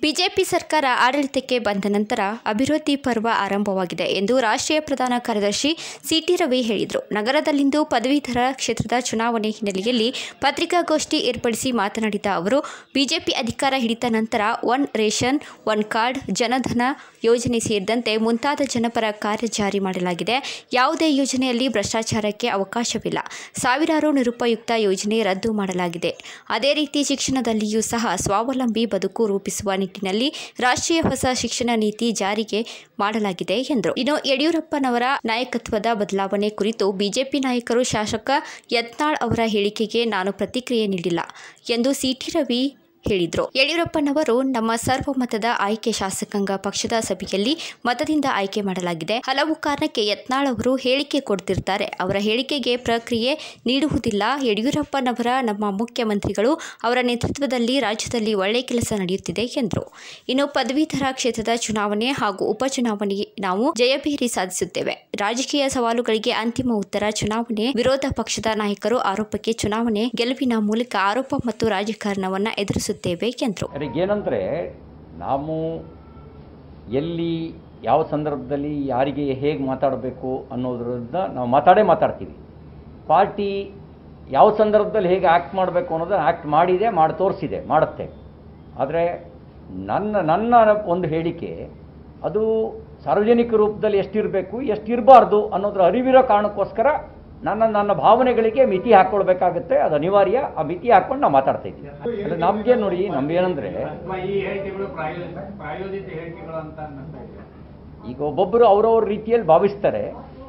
BJP ಸರ್ಕಾರ ಆಡಳಿತಕ್ಕೆ ಬಂದ ನಂತರ ಅಭಿವೃದ್ಧಿ ಪರ್ವ ಆರಂಭವಾಗಿದೆ ಎಂದು ರಾಷ್ಟ್ರೀಯ ಪ್ರಧಾನ ಕಾರ್ಯದರ್ಶಿ ಸಿಟಿ ರವಿ ಹೇಳಿದರು ನಗರದಲ್ಲಿಂದು ಪದವೀಧರ ಕ್ಷೇತ್ರದ ಚುನಾವಣೆ ಹಿನ್ನೆಲೆಯಲ್ಲಿ ಪತ್ರಿಕಾಗೋಷ್ಠಿ ಏರ್ಪಡಿಸಿ ಮಾತನಾಡಿದ ಅವರು ಬಿಜೆಪಿ ಅಧಿಕಾರ ಹಿಡಿದ ನಂತರ one ration one card Jandhan ಯೋಜನೆ ಸೇರಿದಂತೆ ಮುಂತಾದ ಜನಪರ ಕಾರ್ಯ ಜಾರಿ ಮಾಡಲಾಗಿದೆ ಯಾವುದೇ ಯೋಜನೆಯಲ್ಲಿ ಭ್ರಷ್ಟಾಚಾರಕ್ಕೆ ಅವಕಾಶವಿಲ್ಲ ಸಾವಿರಾರು ನಿರುಪಯುಕ್ತ ಯೋಜನೆ ರದ್ದು ಮಾಡಲಾಗಿದೆ ಅದೇ ರೀತಿ ಶಿಕ್ಷಣದಲ್ಲಿಯೂ ಸಹ ಸ್ವಾವಲಂಬಿ ಬದುಕು ರೂಪಿಸುವ ನಿಟ್ಟಿನಲ್ಲಿ ರಾಷ್ಟ್ರೀಯ ಹೊಸ ಶಿಕ್ಷಣ ನೀತಿ ಜಾರಿಗೆ ಮಾಡಲಾಗಿದೆ ಎಂದರು ಇನ್ನು ಯಡಿಯೂರಪ್ಪನವರ ನಾಯಕತ್ವದ ಬದಲಾವಣೆ ಕುರಿತು ಬಿಜೆಪಿ ನಾಯಕರು ಶಾಸಕ ಯತ್ನಾಳ್ ಅವರ ಹೇಳಿಕೆಗೆ ನಾನು ಪ್ರತಿಕ್ರಿಯೆ ನೀಡಿಲ್ಲ ಎಂದು ಸಿಟಿ ರವಿ ಹೇಳಿದರು ಯಡಿಯೂರಪ್ಪನವರು ನಮ್ಮ ಸರ್ವಮತದ ಆಯ್ಕೆ ಶಾಸಕಾಂಗ ಪಕ್ಷದ ಸಭೆಯಲ್ಲಿ ಮತದಿಂದ ಆಯ್ಕೆ ಮಾಡಲಾಗಿದೆ ಹಲವು ಕಾರಣಕ್ಕೆ ಯತ್ನಾಳ್ ಅವರು ಹೇಳಿಕೆ ಕೊಡ್ತಿರ್ತಾರೆ ಅವರ ಹೇಳಿಕೆಗೆ ಪ್ರಕ್ರಿಯೆ ನೀಡುವುದಿಲ್ಲ ಯಡಿಯೂರಪ್ಪನವರ ನಮ್ಮ ಮುಖ್ಯಮಂತ್ರಿಗಳು ಅವರ ನೇತೃತ್ವದಲ್ಲಿ ರಾಜ್ಯದಲ್ಲಿ ಒಳ್ಳೆ ಕೆಲಸ ನಡೆಯುತ್ತಿದೆ ಎಂದರು ಇನ್ನು ಪದವೀಧರ ಕ್ಷೇತ್ರದ ಚುನಾವಣೆ ಹಾಗೂ ಉಪಚುನಾವಣೆಗೆ ನಾವು ಜಯಭೇರಿ ಸಾಧಿಸುತ್ತೇವೆ ರಾಜಕೀಯ ಸವಾಲುಗಳಿಗೆ ಅಂತಿಮ ಉತ್ತರ ಚುನಾವಣೆ ವಿರೋಧ ಪಕ್ಷದ ನಾಯಕರು ಆರೋಪಕ್ಕೆ ಚುನಾವಣೆ ಗೆಲುವಿನ ಮೂಲಕ ಆರೋಪ ಮತ್ತು ರಾಜಕಾರಣವನ್ನ ಎದುರಿಸುತ್ತೇವೆ ಎಂದರು ಏನಂದರೆ ನಾವು ಎಲ್ಲಿ ಯಾವ ಸಂದರ್ಭದಲ್ಲಿ ಯಾರಿಗೆ ಹೇಗೆ ಮಾತಾಡಬೇಕು ಅನ್ನೋದ್ರಿಂದ ನಾವು ಮಾತಾಡೇ ಮಾತಾಡ್ತೀವಿ ಪಾರ್ಟಿ ಯಾವ ಸಂದರ್ಭದಲ್ಲಿ ಹೇಗೆ ಆ್ಯಕ್ಟ್ ಮಾಡಬೇಕು ಅನ್ನೋದನ್ನು ಆ್ಯಕ್ಟ್ ಮಾಡಿದೆ ಮಾಡಿ ತೋರಿಸಿದೆ ಮಾಡುತ್ತೆ ಆದರೆ ನನ್ನ ನನ್ನ ಒಂದು ಹೇಳಿಕೆ ಅದು ಸಾರ್ವಜನಿಕ ರೂಪದಲ್ಲಿ ಎಷ್ಟಿರಬೇಕು ಎಷ್ಟಿರಬಾರ್ದು ಅನ್ನೋದ್ರ ಅರಿವಿರೋ ಕಾರಣಕ್ಕೋಸ್ಕರ ನನ್ನ ನನ್ನ ಭಾವನೆಗಳಿಗೆ ಮಿತಿ ಹಾಕ್ಕೊಳ್ಬೇಕಾಗುತ್ತೆ ಅದು ಅನಿವಾರ್ಯ ಆ ಮಿತಿ ಹಾಕ್ಕೊಂಡು ನಾವು ಮಾತಾಡ್ತಾ ಇದ್ದೀವಿ ಅಂದರೆ ನಮಗೆ ನೋಡಿ ನಮ್ಗೇನಂದರೆ ಅಥವಾ ಈ ಹೇಳಿಕೆಗಳು ಪ್ರಾಯೋಜಿತ ಪ್ರಾಯೋಜಿತ ಹೇಳಿಕೆಗಳು ಅಂತ ಅನ್ನಿಸ್ತಾ ಇದೆ ಈಗ ಒಬ್ಬೊಬ್ಬರು ಅವರವ್ರ ರೀತಿಯಲ್ಲಿ ಭಾವಿಸ್ತಾರೆ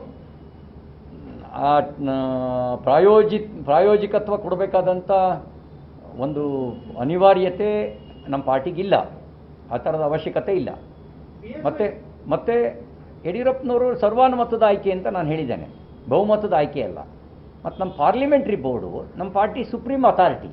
ಆ ನ- ಪ್ರಾಯೋಜಿತ್ ಪ್ರಾಯೋಜಿಕತ್ವ ಕೊಡಬೇಕಾದಂಥ ಒಂದು ಅನಿವಾರ್ಯತೆ ನಮ್ಮ ಪಾರ್ಟಿಗಿಲ್ಲ ಆ ಥರದ ಅವಶ್ಯಕತೆ ಇಲ್ಲ ಮತ್ತು ಮತ್ತು ಯಡಿಯೂರಪ್ಪನವರು ಸರ್ವಾನುಮತದ ಆಯ್ಕೆ ಅಂತ ನಾನು ಹೇಳಿದ್ದೇನೆ ಬಹುಮತದ ಆಯ್ಕೆ ಅಲ್ಲ ಮತ್ತು ನಮ್ಮ ಪಾರ್ಲಿಮೆಂಟ್ರಿ ಬೋರ್ಡು ನಮ್ಮ ಪಾರ್ಟಿ ಸುಪ್ರೀಂ ಅಥಾರಿಟಿ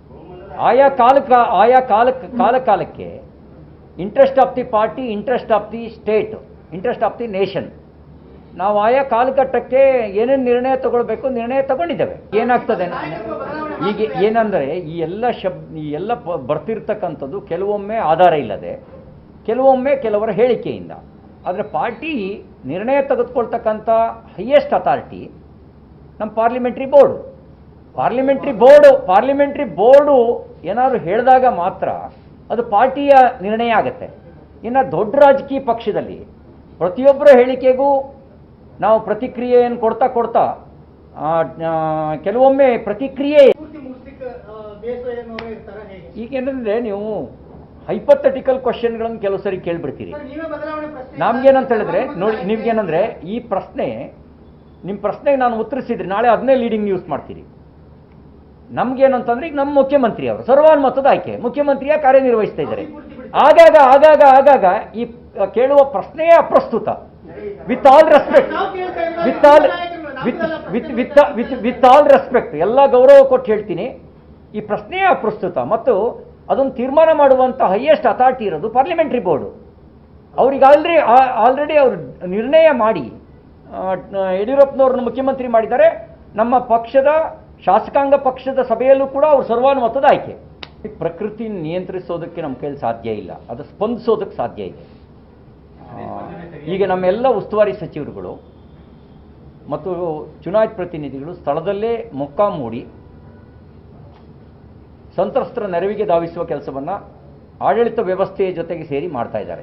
ಆಯಾ ಕಾಲಕ್ಕೆ ಆಯಾ ಕಾಲಕ್ಕೆ ಕಾಲ ಕಾಲಕ್ಕೆ interest of the party interest of the state interest of the nation ನಾವು ಆಯಾ ಕಾಲಘಟ್ಟಕ್ಕೆ ಏನೇನು ನಿರ್ಣಯ ತಗೊಳ್ಬೇಕು ನಿರ್ಣಯ ತಗೊಂಡಿದ್ದೇವೆ ಏನಾಗ್ತದೆ ಈಗ ಏನಂದರೆ ಈ ಎಲ್ಲ ಶಬ್ ಈ ಎಲ್ಲ ಪ- ಬರ್ತಿರ್ತಕ್ಕಂಥದ್ದು ಕೆಲವೊಮ್ಮೆ ಆಧಾರ ಇಲ್ಲದೆ ಕೆಲವೊಮ್ಮೆ ಕೆಲವರ ಹೇಳಿಕೆಯಿಂದ ಆದರೆ ಪಾರ್ಟಿ ನಿರ್ಣಯ ತೆಗೆದುಕೊಳ್ತಕ್ಕಂಥ ಹೈಯೆಸ್ಟ್ ಅಥಾರಿಟಿ ನಮ್ಮ parliamentary board parliamentary board parliamentary board ಏನಾದರೂ ಹೇಳಿದಾಗ ಮಾತ್ರ ಅದು ಪಾರ್ಟಿಯ ನಿರ್ಣಯ ಆಗುತ್ತೆ ಇನ್ನು ದೊಡ್ಡ ರಾಜಕೀಯ ಪಕ್ಷದಲ್ಲಿ ಪ್ರತಿಯೊಬ್ಬರ ಹೇಳಿಕೆಗೂ ನಾವು ಪ್ರತಿಕ್ರಿಯೆಯನ್ನು ಕೊಡ್ತಾ ಕೊಡ್ತಾ ಆ, ಆ, ಕೆಲವೊಮ್ಮೆ ಪ್ರತಿಕ್ರಿಯೆ ಪೂರ್ತಿ ಮುಗಿಸ್ಲಿಕ್ಕೆ ಬೇಸ ಏನೋರು ಇರ್ತಾರ ಹೇಗೆ ಈಗ ಏನಂದರೆ ನೀವು ಹೈಪಥೆಟಿಕಲ್ ಕ್ವಶನ್ಗಳನ್ನು ಕೆಲವು ಸರಿ ಕೇಳಿಬಿಡ್ತೀರಿ ಸರ್, ನೀವೇ ಬದಲಾವಣೆ ಪ್ರಶ್ನೆ ನಮ್ಗೇನಂತ ಹೇಳಿದ್ರೆ ನೋಡಿ ನಿಮ್ಗೇನಂದ್ರೆ ಈ ಪ್ರಶ್ನೆ ನಿಮ್ಮ ಪ್ರಶ್ನೆಗೆ ನಾನು ಉತ್ತರಿಸಿದ್ರೆ ನಾಳೆ ಅದನ್ನೇ ಲೀಡಿಂಗ್ ನ್ಯೂಸ್ ಮಾಡ್ತೀರಿ ನಮ್ಗೇನಂತಂದ್ರೆ ಈಗ ನಮ್ಮ ಮುಖ್ಯಮಂತ್ರಿ ಅವರು ಸರ್ವಾನುಮತದ ಆಯ್ಕೆ ಮುಖ್ಯಮಂತ್ರಿಯ ಕಾರ್ಯನಿರ್ವಹಿಸ್ತಾ ಇದ್ದಾರೆ ಆಗಾಗ ಆಗಾಗ ಆಗಾಗ ಈ ಆ, ಕೇಳುವ ಪ್ರಶ್ನೆಯೇ ಅಪ್ರಸ್ತುತ with all respect with all with with with with with all respect ಎಲ್ಲ ಗೌರವ ಕೊಟ್ಟು ಹೇಳ್ತೀನಿ ಈ ಪ್ರಶ್ನೆಯೇ ಅಪ್ರಸ್ತುತ ಮತ್ತು ಅದನ್ನು ತೀರ್ಮಾನ ಮಾಡುವಂಥ ಹೈಯೆಸ್ಟ್ ಅಥಾರಿಟಿ ಇರೋದು ಪಾರ್ಲಿಮೆಂಟ್ರಿ ಬೋರ್ಡು ಅವ್ರಿಗೆ ಆಲ್ರೆಡಿ ಆಲ್ರೆಡಿ ಅವರು ನಿರ್ಣಯ ಮಾಡಿ ಆ, ನ- ಯಡಿಯೂರಪ್ಪನವ್ರನ್ನ ಮುಖ್ಯಮಂತ್ರಿ ಮಾಡಿದ್ದಾರೆ ನಮ್ಮ ಪಕ್ಷದ ಶಾಸಕಾಂಗ ಪಕ್ಷದ ಸಭೆಯಲ್ಲೂ ಕೂಡ ಅವರು ಸರ್ವಾನುಮತದ ಆಯ್ಕೆ ಈ ಪ್ರಕೃತಿ ನಿಯಂತ್ರಿಸೋದಕ್ಕೆ ನಮ್ಮ ಕೈಯಲ್ಲಿ ಸಾಧ್ಯ ಇಲ್ಲ ಅದು ಸ್ಪಂದಿಸೋದಕ್ಕೆ ಸಾಧ್ಯ ಇದೆ ಆ, ಈಗ ನಮ್ಮೆಲ್ಲ ಉಸ್ತುವಾರಿ ಸಚಿವರುಗಳು ಮತ್ತು ಚುನಾಯಿತ ಪ್ರತಿನಿಧಿಗಳು ಸ್ಥಳದಲ್ಲೇ ಮೊಕ್ಕಾಂ ಹೂಡಿ ಸಂತ್ರಸ್ತರ ನೆರವಿಗೆ ಧಾವಿಸುವ ಕೆಲಸವನ್ನು ಆಡಳಿತ ವ್ಯವಸ್ಥೆಯ ಜೊತೆಗೆ ಸೇರಿ ಮಾಡ್ತಾ ಇದ್ದಾರೆ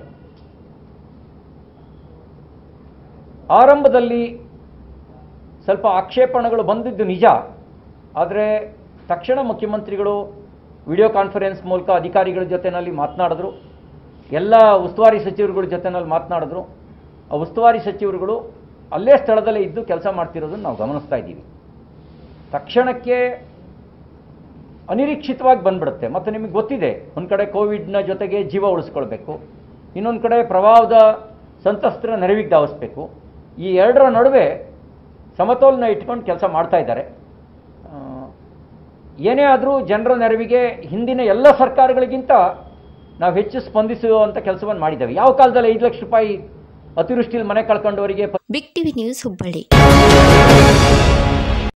ಆರಂಭದಲ್ಲಿ ಸ್ವಲ್ಪ ಆಕ್ಷೇಪಣೆಗಳು ಬಂದಿದ್ದು ನಿಜ ಆದರೆ ತಕ್ಷಣ ಮುಖ್ಯಮಂತ್ರಿಗಳು ವಿಡಿಯೋ ಕಾನ್ಫರೆನ್ಸ್ ಮೂಲಕ ಅಧಿಕಾರಿಗಳ ಜೊತೆಯಲ್ಲಿ ಮಾತನಾಡಿದ್ರು ಎಲ್ಲ ಉಸ್ತುವಾರಿ ಸಚಿವರುಗಳ ಜೊತೆಯಲ್ಲಿ ಮಾತನಾಡಿದ್ರು ಆ ಉಸ್ತುವಾರಿ ಸಚಿವರುಗಳು ಅಲ್ಲೇ ಸ್ಥಳದಲ್ಲೇ ಇದ್ದು ಕೆಲಸ ಮಾಡ್ತಿರೋದನ್ನು ನಾವು ಗಮನಿಸ್ತಾ ಇದ್ದೀವಿ ತಕ್ಷಣಕ್ಕೆ ಅನಿರೀಕ್ಷಿತವಾಗಿ ಬಂದ್ಬಿಡುತ್ತೆ ಮತ್ತು ನಿಮಗೆ ಗೊತ್ತಿದೆ ಒಂದು ಕಡೆ ಕೋವಿಡ್ನ ಜೊತೆಗೆ ಜೀವ ಉಳಿಸ್ಕೊಳ್ಬೇಕು ಇನ್ನೊಂದು ಕಡೆ ಪ್ರವಾಹದ ಸಂತ್ರಸ್ತರ ನೆರವಿಗೆ ಧಾವಿಸ್ಬೇಕು ಈ ಎರಡರ ನಡುವೆ ಸಮತೋಲನ ಇಟ್ಕೊಂಡು ಕೆಲಸ ಮಾಡ್ತಾ ಇದ್ದಾರೆ ಆ, ಏನೇ ಆದರೂ ಜನರ ನೆರವಿಗೆ ಹಿಂದಿನ ಎಲ್ಲ ಸರ್ಕಾರಗಳಿಗಿಂತ ನಾವು ಹೆಚ್ಚು ಸ್ಪಂದಿಸುವಂಥ ಕೆಲಸವನ್ನು ಮಾಡಿದ್ದೇವೆ ಯಾವ ಕಾಲದಲ್ಲಿ ಐದು ಲಕ್ಷ ರೂಪಾಯಿ ಅತಿವೃಷ್ಟಿಯಲ್ಲಿ ಮನೆ ಕಳ್ಕೊಂಡವರಿಗೆ ಬಿಗ್ ಟಿವಿ ನ್ಯೂಸ್ ಹುಬ್ಬಳ್ಳಿ